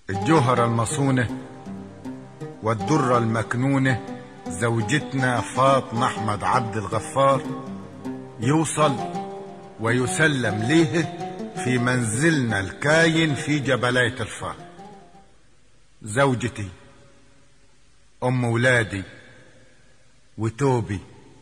الجوهرة المصونة والدرة المكنونة زوجتنا فاطمة أحمد عبد الغفار يوصل ويسلم ليه في منزلنا الكاين في جبلاية الفار زوجتي أم ولادي وتوبي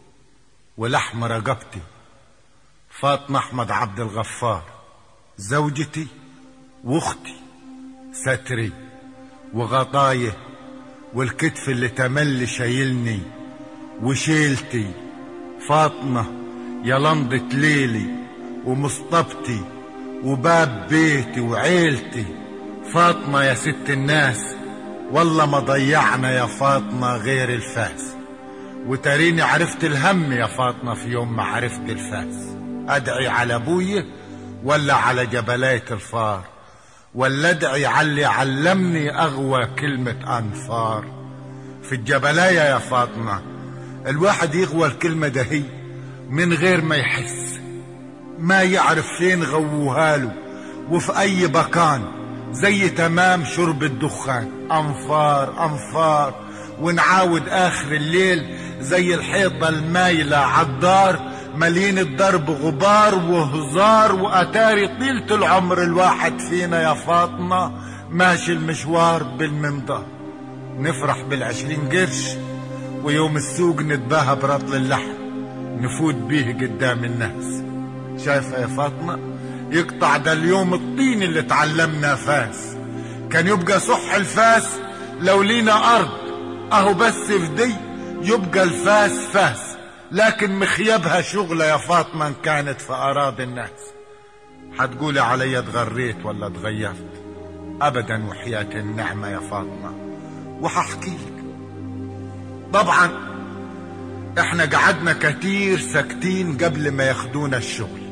ولحم رقبتي فاطمة أحمد عبد الغفار زوجتي واختي ستري وغطايه والكتف اللي تملي شايلني وشيلتي فاطمة يا لمضة ليلي ومصطبتي وباب بيتي وعيلتي فاطمة يا ست الناس والله ما ضيعنا يا فاطمة غير الفاس وتريني عرفت الهم يا فاطمة في يوم ما عرفت الفاس أدعي على أبوي ولا على جبلاية الفار ولا ادعي على اللي علمني أغوى كلمة أنفار في الجبلاية يا فاطمة الواحد يغوى الكلمة ده هي من غير ما يحس ما يعرف فين غووها له وفي أي مكان زي تمام شرب الدخان أنفار أنفار ونعاود آخر الليل زي الحيطة المايلة عالدار مليين الضرب غبار وهزار وأتاري طيلة العمر الواحد فينا يا فاطمة ماشي المشوار بالمنضار نفرح بالعشرين قرش ويوم السوق نتباهى برطل اللحم نفوت بيه قدام الناس شايفة يا فاطمة يقطع ده اليوم الطين اللي تعلمنا فاس كان يبقى صح الفاس لو لينا أرض أهو بس في دي يبقى الفاس فاس لكن مخيبها شغلة يا فاطمة إن كانت في أراضي الناس حتقولي علي اتغريت ولا اتغيرت أبدا وحياة النعمة يا فاطمة وححكي لك طبعا احنا قعدنا كتير ساكتين قبل ما ياخدونا الشغل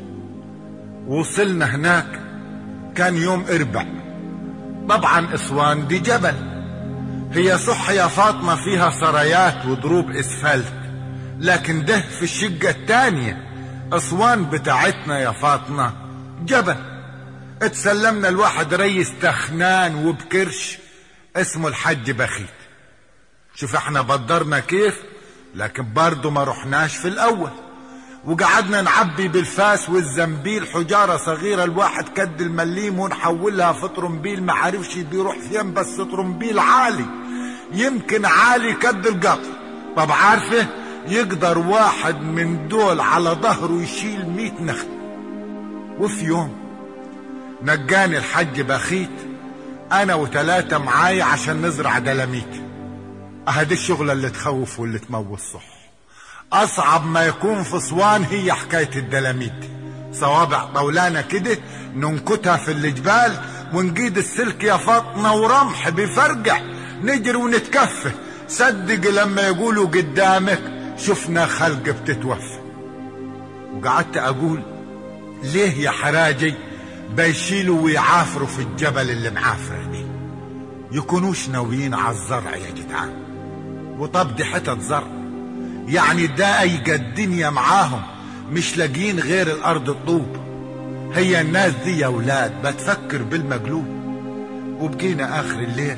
وصلنا هناك كان يوم اربع طبعا اسوان دي جبل هي صح يا فاطمة فيها سرايات وضروب اسفلت لكن ده في الشقة التانية اسوان بتاعتنا يا فاطمة جبل اتسلمنا الواحد ريس تخنان وبكرش اسمه الحج بخيت شوف احنا بدرنا كيف لكن برضه ما رحناش في الاول وقعدنا نعبي بالفاس والزنبيل حجارة صغيرة الواحد كد المليم ونحولها في طرمبيل ما عرفش بيروح فين بس طرمبيل عالي يمكن عالي كد القطر طب عارفه يقدر واحد من دول على ظهره يشيل مية نخل وفي يوم نجاني الحج بخيت انا وتلاتة معاي عشان نزرع دلاميت اهدي الشغلة اللي تخوف واللي تموت صح اصعب ما يكون في اسوان هي حكاية الدلاميت صوابع طولانة كده ننكتها في الجبال ونجيد السلك يا فاطمة ورمح بيفرقع نجري ونتكفه صدق لما يقولوا قدامك شفنا خلق بتتوفى وقعدت اقول ليه يا حراجي بيشيلوا ويعافروا في الجبل اللي معافر دي يكونوش ناويين على الزرع يا جدعان وطب دي حتت زرع يعني دايقة الدنيا معاهم مش لاقيين غير الارض الطوب هي الناس دي يا ولاد بتفكر بالمقلوب وبقينا اخر الليل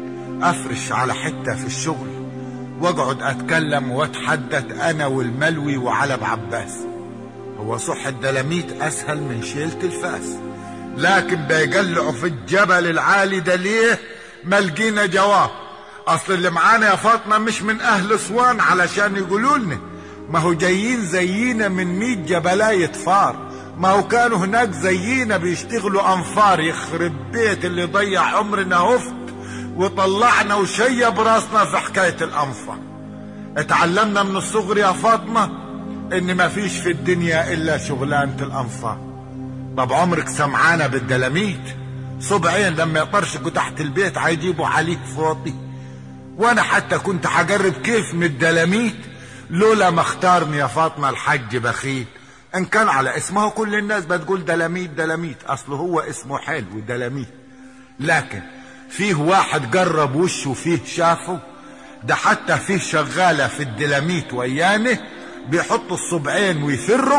افرش على حتة في الشغل واقعد اتكلم واتحدث انا والملوي وعلب عباس هو صح الدلاميت اسهل من شيلة الفاس لكن بيقلعوا في الجبل العالي ده ليه ما لقينا جواب اصل اللي معانا يا فاطمه مش من اهل اسوان علشان يقولوا لنا ما هو جايين زينا من ميت جبلاية فار ما هو كانوا هناك زينا بيشتغلوا انفار يخرب بيت اللي ضيع عمرنا هفت وطلعنا وشيب راسنا في حكاية الانفار اتعلمنا من الصغر يا فاطمة ان ما فيش في الدنيا الا شغلانة الانفار طب عمرك سمعانا بالدلاميت صبعين لما يطرشقوا تحت البيت هيجيبوا عليك فوطي وانا حتى كنت هجرب كيف من الدلاميت لولا ما اختارني يا فاطمه الحج بخيل ان كان على اسمه كل الناس بتقول دلاميت دلاميت اصله هو اسمه حلو دلاميت لكن فيه واحد جرب وشه فيه شافه ده حتى فيه شغالة في الدلاميت ويانه بيحطوا الصبعين ويفروا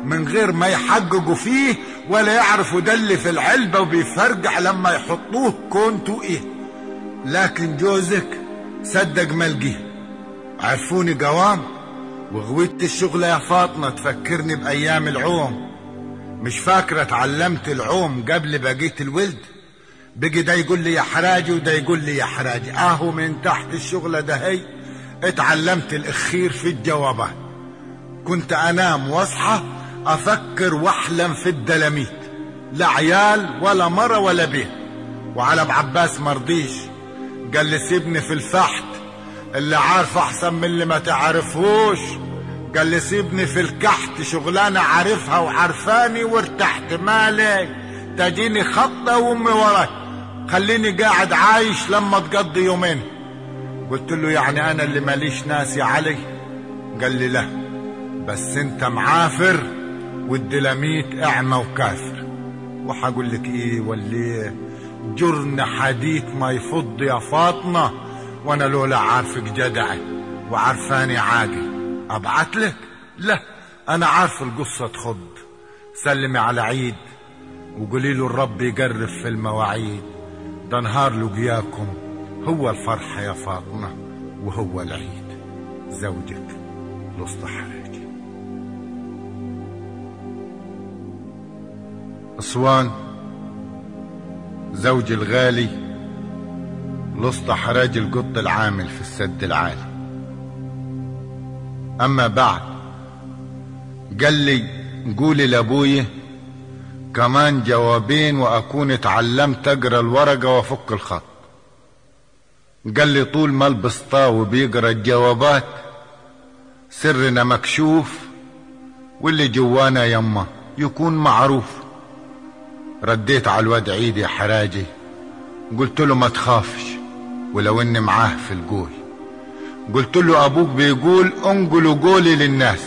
من غير ما يحققوا فيه ولا يعرفوا ده اللي في العلبة وبيفرقع لما يحطوه كونتوا ايه لكن جوزك صدق ملقيه عرفوني قوام وغويت الشغلة يا فاطمة تفكرني بأيام العوم مش فاكرة اتعلمت العوم قبل بقية الولد بقي ده يقول لي يا حراجي وده يقول لي يا حراجي اهو من تحت الشغلة ده هي اتعلمت الاخير في الجوابات كنت انام واصحى افكر واحلم في الدلاميت لا عيال ولا مرة ولا بيت وعلى ابو عباس مرضيش قال لي سيبني في الفحت اللي عارف احسن من اللي ما تعرفهوش قال لي سيبني في الكحت شغلانة عارفها وعارفاني وارتحت مالي تجيني خطة وامي وراي خليني قاعد عايش لما تقضي يومين قلت له يعني انا اللي ماليش ناس يا علي قال لي لا بس انت معافر والدلاميت اعمى وكافر وحقول لك ايه واللي جرن حديث ما يفض يا فاطمة وانا لولا عارفك جدعي وعارفاني عاقل ابعت لك لا انا عارف القصة تخض سلمي على عيد وقولي له الرب يقرب في المواعيد ده نهار لقياكم هو الفرحة يا فاطمة وهو العيد زوجك الاسطى حراجي اسوان زوجي الغالي الاسطى حراجي القط العامل في السد العالي اما بعد قال لي قولي لابوي كمان جوابين واكون اتعلمت اقرا الورقه وافك الخط قال لي طول ما البسطاوي بيقرا الجوابات سرنا مكشوف واللي جوانا يما يكون معروف رديت على الواد عيد يا حراجي قلت له ما تخافش ولو اني معاه في القول قلت له ابوك بيقول انقلوا قولي للناس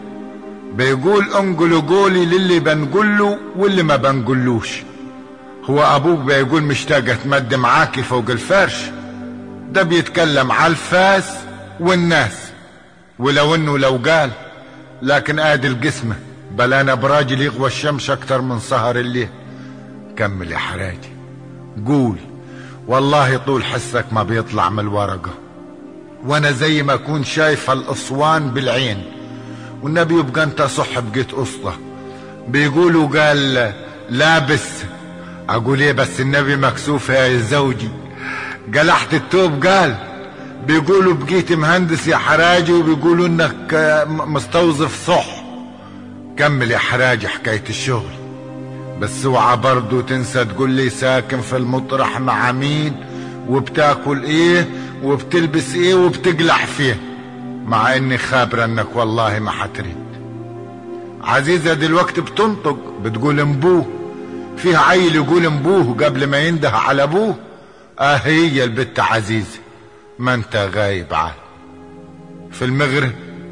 بيقول انقلوا قولي للي بنقوله واللي ما بنقولوش هو ابوك بيقول مشتاق اتمد معاكي فوق الفرش ده بيتكلم على الفاس والناس ولو انه لو قال لكن ادي القسمة بل انا براجل يغوى الشمس اكتر من سهر الليل كمل يا حراجي قول والله طول حسك ما بيطلع من الورقة وانا زي ما اكون شايف الاسوان بالعين والنبي يبقى انت صح بقيت اسطى بيقولوا قال لابس اقول ايه بس النبي مكسوف يا زوجي قلحت التوب قال بيقولوا بقيت مهندس يا حراجي وبيقولوا انك مستوظف صح كمل يا حراجي حكاية الشغل بس اوعى برضو تنسى تقول لي ساكن في المطرح مع مين وبتاكل ايه وبتلبس ايه وبتقلع فيه مع اني خابرة انك والله ما حتريد عزيزة دلوقتي بتنطق بتقول امبوه فيها عيل يقول امبوه قبل ما ينده على ابوه اه هي البت عزيزة ما انت غايب عاد في المغرب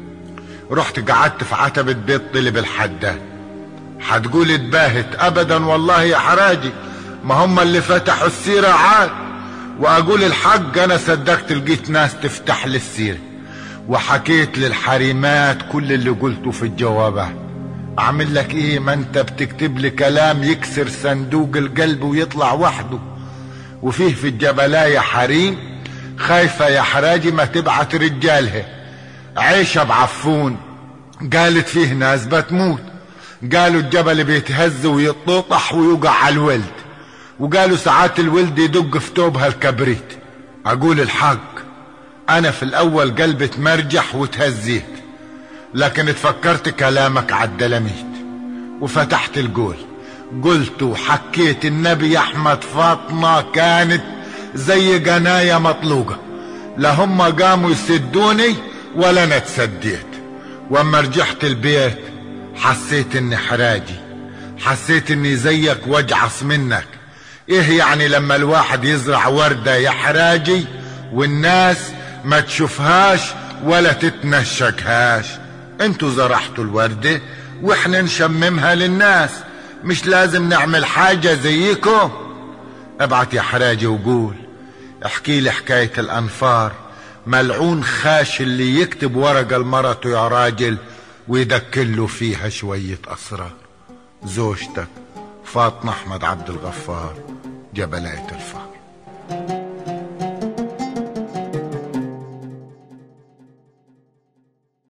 رحت قعدت في عتبة بيت طلب الحداد حتقول اتباهت ابدا والله يا حراجي ما هم اللي فتحوا السيرة عاد واقول الحق انا صدقت لقيت ناس تفتح لي السيرة وحكيت للحريمات كل اللي قلته في الجوابات اعمل لك ايه ما انت بتكتب لي كلام يكسر صندوق القلب ويطلع وحده وفيه في الجبلاية حريم خايفة يا حراجي ما تبعت رجالها عيشة بعفون قالت فيه ناس بتموت قالوا الجبل بيتهز ويتطوطح ويوقع على الولد وقالوا ساعات الولد يدق في توبها الكبريت اقول الحق انا في الاول قلبي تمرجح وتهزيت لكن اتفكرت كلامك عالدلميت وفتحت القول قلت وحكيت النبي احمد فاطمة كانت زي جناية مطلوقة لا هم قاموا يسدوني ولا انا اتسديت واما رجعت البيت حسيت اني حراجي حسيت اني زيك واجعص منك ايه يعني لما الواحد يزرع وردة يا حراجي والناس ما تشوفهاش ولا تتنشكهاش انتوا زرعتوا الوردة واحنا نشممها للناس مش لازم نعمل حاجة زيكم ابعت يا حراجي وقول احكي لي حكاية الانفار ملعون خاش اللي يكتب ورقة لمرته يا راجل ويدكله فيها شوية أسرار زوجتك فاطمة أحمد عبد الغفار جبلاية الفار